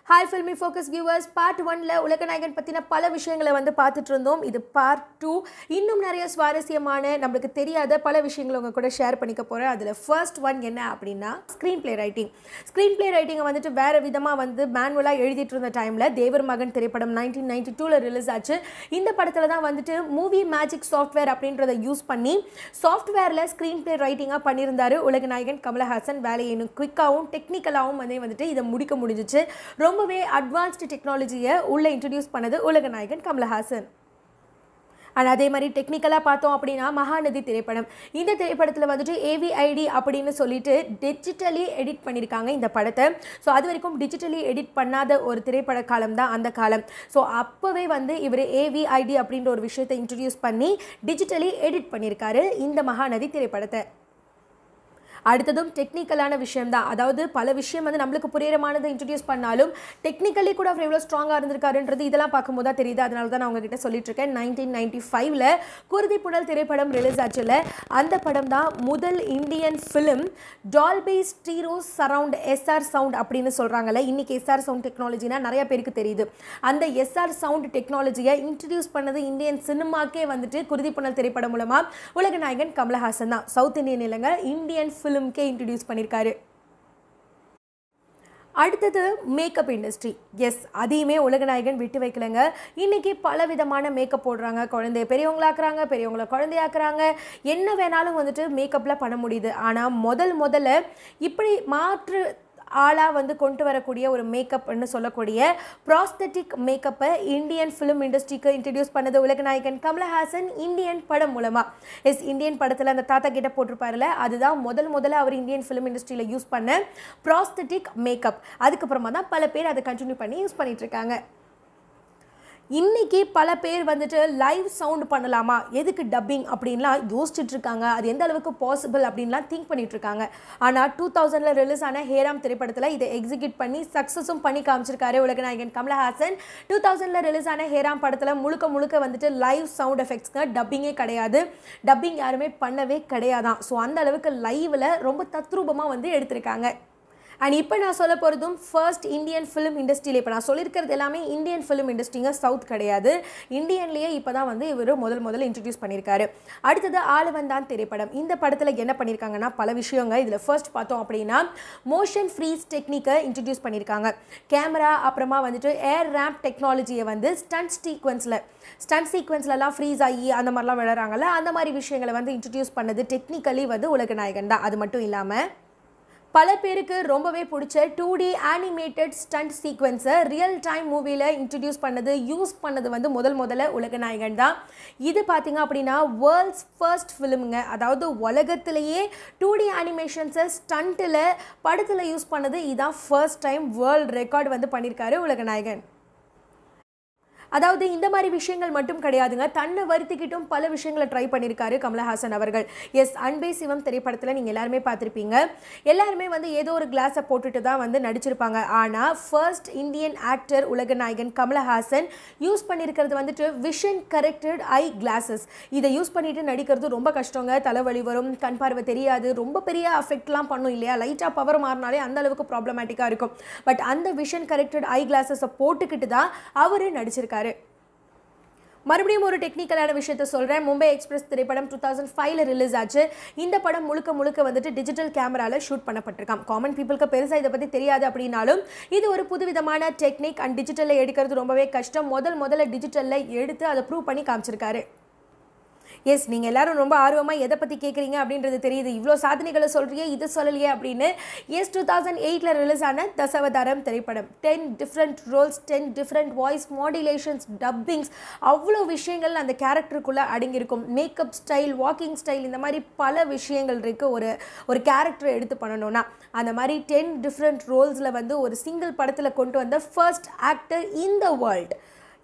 hi filmy focus viewers part ஒன்ல உலகநாயகன் பற்றின பல விஷயங்களை வந்து பார்த்துட்டு இருந்தோம் இது பார்ட் டூ இன்னும் நிறைய சுவாரஸ்யமான நம்மளுக்கு தெரியாத பல விஷயங்களை உங்க கூட ஷேர் பண்ணிக்க போகிறேன் அதில் ஃபர்ஸ்ட் ஒன் என்ன அப்படின்னா screen play writing screen play ரைட்டிங்கை வந்துட்டு வேறு விதமாக வந்து மேனுவலாக எழுதிட்டு இருந்த டைமில் தேவர் மகன் திரைப்படம் நைன்டீன் நைன்டி டூவில் ரிலீஸ் ஆச்சு இந்த படத்தில் தான் வந்துட்டு மூவி மேஜிக் சாஃப்ட்வேர் அப்படின்றத யூஸ் பண்ணி சாஃப்ட்வேரில் ஸ்க்ரீன் ப்ளே ரைட்டிங்காக பண்ணியிருந்தாரு உலகநாயகன் கமலஹாசன் வேலையை இன்னும் குயிக்காகவும் டெக்னிக்கலாகவும் வந்து வந்துட்டு இதை முடிக்க முடிஞ்சிச்சு ரொம்பவே அட்வான்ஸ்டு டெக்னாலஜியை உள்ளே இன்ட்ரடியூஸ் பண்ணது உலகநாயகன் கமலஹாசன் அண்ட் அதே மாதிரி டெக்னிக்கலாக பார்த்தோம் அப்படின்னா மகாநதி திரைப்படம் இந்த திரைப்படத்தில் வந்துட்டு ஏவிஐடி அப்படின்னு சொல்லிட்டு டிஜிட்டலி எடிட் பண்ணியிருக்காங்க இந்த படத்தை ஸோ அது வரைக்கும் டிஜிட்டலி எடிட் பண்ணாத ஒரு திரைப்பட காலம் தான் அந்த காலம் ஸோ அப்போவே வந்து இவர் ஏவிஐடி அப்படின்ற ஒரு விஷயத்தை இன்ட்ரடியூஸ் பண்ணி டிஜிட்டலி எடிட் பண்ணியிருக்காரு இந்த மகாநதி திரைப்படத்தை அடுத்ததும் டெக்னிக்கலான விஷயம் தான் அதாவது பல விஷயம் வந்து நம்மளுக்கு புரியறமானதை இன்ட்ரடியூஸ் பண்ணாலும் டெக்னிக்கலி கூட அவர் எவ்வளோ ஸ்ட்ராங்காக இருந்திருக்காருன்றது இதெல்லாம் பார்க்கும்போது தான் தெரியுது அதனால தான் நான் உங்ககிட்ட சொல்லிட்டு இருக்கேன் நைன்டீன் நைன்டி ஃபைவ்ல குருதி புனல் திரைப்படம் ரிலீஸ் ஆச்சுல அந்த படம் தான் முதல் Indian film Dolby stereo surround SR sound அப்படின்னு சொல்கிறாங்கல்ல இன்னைக்கு எஸ்ஆர் சவுண்ட் டெக்னாலஜினா நிறைய பேருக்கு தெரியுது அந்த எஸ்ஆர் சவுண்ட் டெக்னாலஜியை இன்ட்ரடியூஸ் பண்ணது இந்தியன் சினிமாக்கே வந்துட்டு குருதி புனல் திரைப்படம் மூலமாக உலகநாயகன் கமலஹாசன் தான் சவுத் இந்தியன் இல்லைங்க இந்தியன் ஃபிலிம்க்கே இன்ட்ரடியூஸ் பண்ணியிருக்காரு அடுத்தது மேக்கப் இண்டஸ்ட்ரி எஸ் அதையுமே உலகநாயகன் விட்டு வைக்கலைங்க இன்றைக்கி பல விதமான மேக்கப் போடுறாங்க குழந்தைய பெரியவங்களாக்குறாங்க பெரியவங்கள குழந்தையாக்குறாங்க என்ன வேணாலும் வந்துட்டு மேக்கப்பில் பண்ண முடியுது ஆனால் முதல் முதல்ல இப்படி மாற்று ஆளாக வந்து கொண்டு வரக்கூடிய ஒரு மேக்கப்னு சொல்லக்கூடிய ப்ராஸ்தட்டிக் மேக்கப்பை இந்தியன் ஃபிலிம் இண்டஸ்ட்ரிக்கு இன்ட்ரடியூஸ் பண்ணது உலகநாயகன் கமலஹாசன் இந்தியன் படம் மூலமாக எஸ் இந்தியன் படத்தில் அந்த தாத்தா கிட்ட போட்டிருப்பாருல அதுதான் முதல் முதல்ல அவர் இந்தியன் ஃபிலிம் இண்டஸ்ட்ரியில் யூஸ் பண்ண ப்ராஸ்தட்டிக் மேக்கப் அதுக்கப்புறமா தான் பல பேர் அதை கண்டினியூ பண்ணி யூஸ் பண்ணிட்டு இருக்காங்க இன்றைக்கி பல பேர் வந்துட்டு லைவ் சவுண்ட் பண்ணலாமா எதுக்கு டப்பிங் அப்படின்லாம் யோசிச்சுட்டு இருக்காங்க அது எந்த அளவுக்கு பாசிபிள் அப்படின்லாம் திங்க் பண்ணிட்டு இருக்காங்க ஆனால் டூ தௌசண்டில் ரிலீஸ் ஆன ஹேராம் திரைப்படத்தில் இதை எக்ஸிக்யூட் பண்ணி சக்ஸஸும் பண்ணி காமிச்சிருக்காரு உலகநாயகன் கமலஹாசன் டூ தௌசண்டில் ரிலீஸ் ஆன ஹேராம் படத்தில் முழுக்க முழுக்க வந்துட்டு லைவ் சவுண்ட் எஃபெக்ட்ஸ்ங்க டப்பிங்கே கிடையாது டப்பிங் யாருமே பண்ணவே கிடையாதான் ஸோ அந்த அளவுக்கு லைவில் ரொம்ப தத்ரூபமாக வந்து எடுத்திருக்காங்க அண்ட் இப்போ நான் சொல்ல போகிறதும் ஃபர்ஸ்ட் இந்தியன் ஃபிலிம் இண்டஸ்ட்ரியில் இப்போ நான் சொல்லியிருக்கிறது எல்லாமே இந்தியன் ஃபிலிம் இண்டஸ்ட்ரிங்க சவுத் கிடையாது இந்தியன்லேயே இப்போ தான் வந்து இவர் முதல் முதல்ல இன்ட்ரடியூஸ் பண்ணியிருக்காரு அடுத்தது ஆளுவந்தான் திரைப்படம் இந்த படத்தில் என்ன பண்ணியிருக்காங்கன்னா பல விஷயங்க இதில் ஃபர்ஸ்ட் பார்த்தோம் அப்படின்னா மோஷன் ஃப்ரீஸ் டெக்னிக்கை இன்ட்ரடியூஸ் பண்ணியிருக்காங்க கேமரா அப்புறமா வந்துட்டு ஏர் ரேம்ப் டெக்னாலஜியை வந்து ஸ்டண்ட் சீக்வன்ஸில் ஸ்டண்ட் சீக்வன்ஸ்லலாம் ஃப்ரீஸ் ஆகி அந்த மாதிரிலாம் விளையாடுறாங்கல்ல அந்த மாதிரி விஷயங்களை வந்து இன்ட்ரடியூஸ் பண்ணது டெக்னிக்கலி வந்து உலகநாயகன் தான் அது மட்டும் இல்லாமல் பல பேருக்கு ரொம்பவே பிடிச்ச டூ டி ஆனிமேட்டட் ஸ்டண்ட் சீக்வன்ஸை ரியல் டைம் மூவியில் இன்ட்ரடியூஸ் பண்ணது யூஸ் பண்ணது வந்து முதல் முதல்ல உலகநாயகன் தான் இது பார்த்தீங்க அப்படின்னா வேர்ல்ட்ஸ் ஃபர்ஸ்ட் ஃபிலிமுங்க அதாவது உலகத்திலேயே டூ டி அனிமேஷன்ஸை ஸ்டண்ட்டில் படத்தில் யூஸ் பண்ணது இதான் ஃபர்ஸ்ட் டைம் வேர்ல்ட் ரெக்கார்டு வந்து பண்ணியிருக்காரு உலகநாயகன் அதாவது இந்த மாதிரி விஷயங்கள் மட்டும் கிடையாதுங்க தன்னை வருத்திக்கிட்டும் பல விஷயங்களை ட்ரை பண்ணியிருக்காரு கமலஹாசன் அவர்கள் எஸ் அன்பே சிவம் திரைப்படத்தில் நீங்கள் எல்லாருமே பார்த்துருப்பீங்க எல்லாருமே வந்து ஏதோ ஒரு கிளாஸை போட்டுட்டு தான் வந்து நடிச்சிருப்பாங்க ஆனால் ஃபர்ஸ்ட் இந்தியன் ஆக்டர் உலகநாயகன் கமலஹாசன் யூஸ் பண்ணியிருக்கிறது வந்துட்டு விஷன் கரெக்டட் ஐ கிளாஸஸ் இதை யூஸ் பண்ணிட்டு நடிக்கிறது ரொம்ப கஷ்டங்க தலைவலி வரும் கண் பார்வை தெரியாது ரொம்ப பெரிய அஃபெக்ட்லாம் பண்ணும் இல்லையா லைட்டாக பவர் மாறினாலே அந்த அளவுக்கு ப்ராப்ளமேட்டிக்காக இருக்கும் பட் அந்த விஷன் கரெக்டட் ஐ கிளாஸஸை போட்டுக்கிட்டு தான் அவர் நடிச்சிருக்காரு இருக்காரு மறுபடியும் ஒரு டெக்னிக்கலான விஷயத்த சொல்கிறேன் மும்பை எக்ஸ்பிரஸ் திரைப்படம் டூ தௌசண்ட் ஃபைவ்ல ரிலீஸ் ஆச்சு இந்த படம் முழுக்க முழுக்க வந்துட்டு டிஜிட்டல் கேமராவில் ஷூட் பண்ணப்பட்டிருக்காம் காமன் பீப்புளுக்கு பெருசாக இதை பற்றி தெரியாது அப்படின்னாலும் இது ஒரு புதுவிதமான டெக்னிக் அண்ட் டிஜிட்டலில் எடுக்கிறது ரொம்பவே கஷ்டம் முதல் முதல்ல டிஜிட்டலில் எடுத்து அதை ப்ரூவ் பண்ணி காமிச்சிருக்காரு எஸ் நீங்கள் எல்லாரும் ரொம்ப ஆர்வமாக எதை பற்றி கேட்குறீங்க அப்படின்றது தெரியுது இவ்வளோ சாதனைகளை சொல்கிறீங்க இது சொல்லலையே அப்படின்னு எஸ் டூ தௌசண்ட் எயிட்டில் ரிலீஸ் ஆன தசவதாரம் திரைப்படம் ten different roles ten different voice modulations dubbings அவ்வளோ விஷயங்கள் அந்த கேரக்டருக்குள்ளே அடங்கியிருக்கும் மேக்கப் ஸ்டைல் வாக்கிங் ஸ்டைல் இந்த மாதிரி பல விஷயங்கள் இருக்குது ஒரு ஒரு கேரக்டரை எடுத்து பண்ணணும்னா அந்த மாதிரி டென் டிஃப்ரெண்ட் ரோல்ஸில் வந்து ஒரு சிங்கிள் படத்தில் கொண்டு வந்த first actor in the world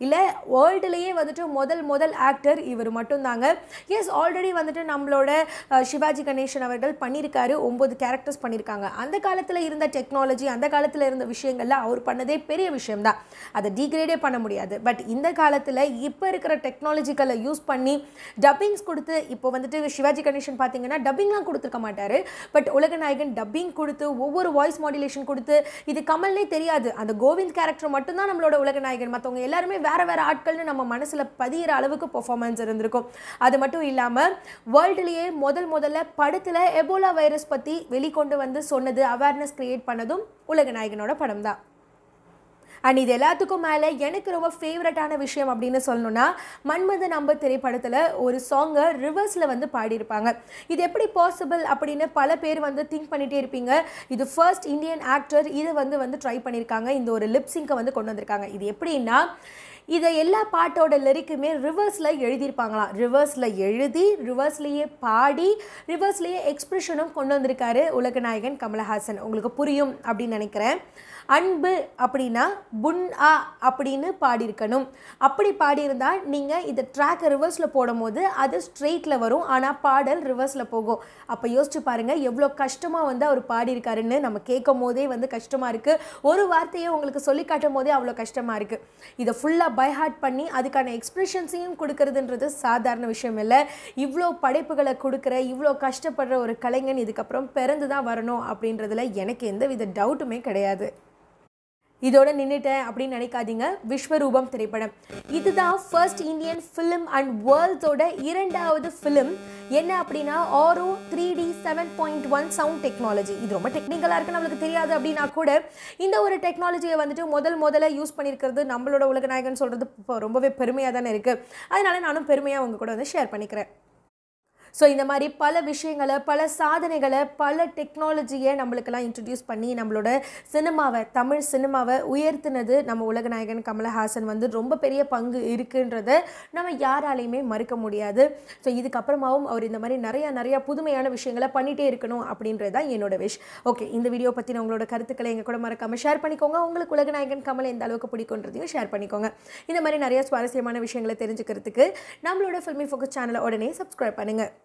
இல்லை வேர்ல்டுலேயே வந்துட்டு முதல் முதல் ஆக்டர் இவர் மட்டும்தாங்க எஸ் ஆல்ரெடி வந்துட்டு நம்மளோட அஹ், சிவாஜி கணேசன் அவர்கள் பண்ணியிருக்காரு ஒம்பது கேரக்டர்ஸ் பண்ணியிருக்காங்க அந்த காலத்தில் இருந்த டெக்னாலஜி அந்த காலத்தில் இருந்த விஷயங்கள்ல அவர் பண்ணதே பெரிய விஷயம்தான் அதை டீக்ரேடே பண்ண முடியாது பட் இந்த காலத்தில் இப்போ இருக்கிற டெக்னாலஜிக்கலை யூஸ் பண்ணி டப்பிங்ஸ் கொடுத்து இப்போ வந்துட்டு சிவாஜி கணேசன் பார்த்தீங்கன்னா டப்பிங்லாம் கொடுத்துருக்க மாட்டார் பட் உலகநாயகன் டப்பிங் கொடுத்து ஒவ்வொரு வாய்ஸ் மாடுலேஷன் கொடுத்து இது கமல்னே தெரியாது அந்த கோவிந்த் கேரக்டர் மட்டும்தான் நம்மளோட உலகநாயகன் மற்றவங்க எல்லாருமே வேற வேற ஆட்கள்னு நம்ம மனசில் பதியிற அளவுக்கு பெர்ஃபார்மன்ஸ் இருந்திருக்கும் அது மட்டும் இல்லாமல் வேர்ல்டுலேயே முதல் முதல்ல படத்தில் எபோலா வைரஸ் பற்றி வெளிக்கொண்டு வந்து சொன்னது அவேர்னஸ் கிரியேட் பண்ணதும் உலகநாயகனோட படம் தான் அண்ட் இது எல்லாத்துக்கும் மேலே எனக்கு ரொம்ப ஃபேவரட்டான விஷயம் அப்படின்னு சொல்லணும்னா மன்மத நம்ப திரைப்படத்தில் ஒரு சாங்கை ரிவர்ஸில் வந்து பாடியிருப்பாங்க இது எப்படி பாசிபிள் அப்படின்னு பல பேர் வந்து திங்க் பண்ணிகிட்டே இருப்பீங்க இது ஃபர்ஸ்ட் இந்தியன் ஆக்டர் இதை வந்து வந்து ட்ரை பண்ணியிருக்காங்க இந்த ஒரு லிப்ஸிங்கை வந்து கொண்டு வந்திருக்காங்க இது எப்படின்னா இதை எல்லா பாட்டோட லிரிக்குமே ரிவர்ஸில் எழுதியிருப்பாங்களாம் ரிவர்ஸில் எழுதி ரிவர்ஸ்லேயே பாடி ரிவர்ஸ்லேயே எக்ஸ்பிரஷனும் கொண்டு வந்திருக்காரு உலகநாயகன் கமலஹாசன் உங்களுக்கு புரியும் அப்படின்னு நினைக்கிறேன் அன்பு அப்படின்னா புன் ஆ அப்படின்னு பாடியிருக்கணும் அப்படி பாடியிருந்தால் நீங்கள் இந்த ட்ராக்கை ரிவர்ஸில் போடும்போது அது ஸ்ட்ரெயிட்டில் வரும் ஆனால் பாடல் ரிவர்ஸில் போகும் அப்போ யோசிச்சு பாருங்கள் எவ்வளோ கஷ்டமாக வந்து அவர் பாடியிருக்காருன்னு நம்ம கேட்கும் போதே வந்து கஷ்டமாக இருக்குது ஒரு வார்த்தையை உங்களுக்கு சொல்லி காட்டும் போதே அவ்வளோ கஷ்டமாக இருக்குது இதை ஃபுல்லாக பை ஹார்ட் பண்ணி அதுக்கான எக்ஸ்பிரஷன்ஸையும் கொடுக்கறதுன்றது சாதாரண விஷயம் இல்லை இவ்வளோ படைப்புகளை கொடுக்குற இவ்வளோ கஷ்டப்படுற ஒரு கலைஞன் இதுக்கப்புறம் பிறந்து தான் வரணும் அப்படின்றதுல எனக்கு எந்த வித டவுட்டுமே கிடையாது இதோட நின்றுட்டேன் அப்படின்னு நினைக்காதீங்க விஸ்வரூபம் திரைப்படம் இதுதான் ஃபர்ஸ்ட் இந்தியன் ஃபிலிம் அண்ட் வேர்ல்ட்ஸோட இரண்டாவது ஃபிலிம் என்ன அப்படின்னா Auro three D seven point one sound technology இது ரொம்ப டெக்னிக்கலாக இருக்கு நம்மளுக்கு தெரியாது அப்படின்னா கூட இந்த ஒரு டெக்னாலஜியை வந்துட்டு முதல் முதல்ல யூஸ் பண்ணியிருக்கிறது நம்மளோட உலகநாயகன் சொல்கிறது இப்போ ரொம்பவே பெருமையாக தானே இருக்குது அதனால நானும் பெருமையாக உங்க கூட வந்து ஷேர் பண்ணிக்கிறேன் ஸோ இந்த மாதிரி பல விஷயங்களை பல சாதனைகளை பல டெக்னாலஜியை நம்மளுக்கெல்லாம் இன்ட்ரடியூஸ் பண்ணி நம்மளோட சினிமாவை தமிழ் சினிமாவை உயர்த்தினது நம்ம உலகநாயகன் கமலஹாசன் வந்து ரொம்ப பெரிய பங்கு இருக்குன்றத நம்ம யாராலையுமே மறுக்க முடியாது ஸோ இதுக்கப்புறமாவும் அவர் இந்த மாதிரி நிறையா நிறையா புதுமையான விஷயங்களை பண்ணிகிட்டே இருக்கணும் அப்படின்றது தான் என்னோட விஷ் ஓகே இந்த வீடியோ பற்றின உங்களோட கருத்துக்களை எங்கள் கூட மறக்காமல் ஷேர் பண்ணிக்கோங்க உங்களுக்கு உலகநாயகன் கமல் எந்த அளவுக்கு பிடிக்குன்றதையும் ஷேர் பண்ணிக்கோங்க இந்த மாதிரி நிறைய சுவாரஸ்யமான விஷயங்களை தெரிஞ்சுக்கிறதுக்கு நம்மளோட ஃபில்மி ஃபோக்கஸ் சேனலை உடனே சப்ஸ்கிரைப் பண்ணுங்கள்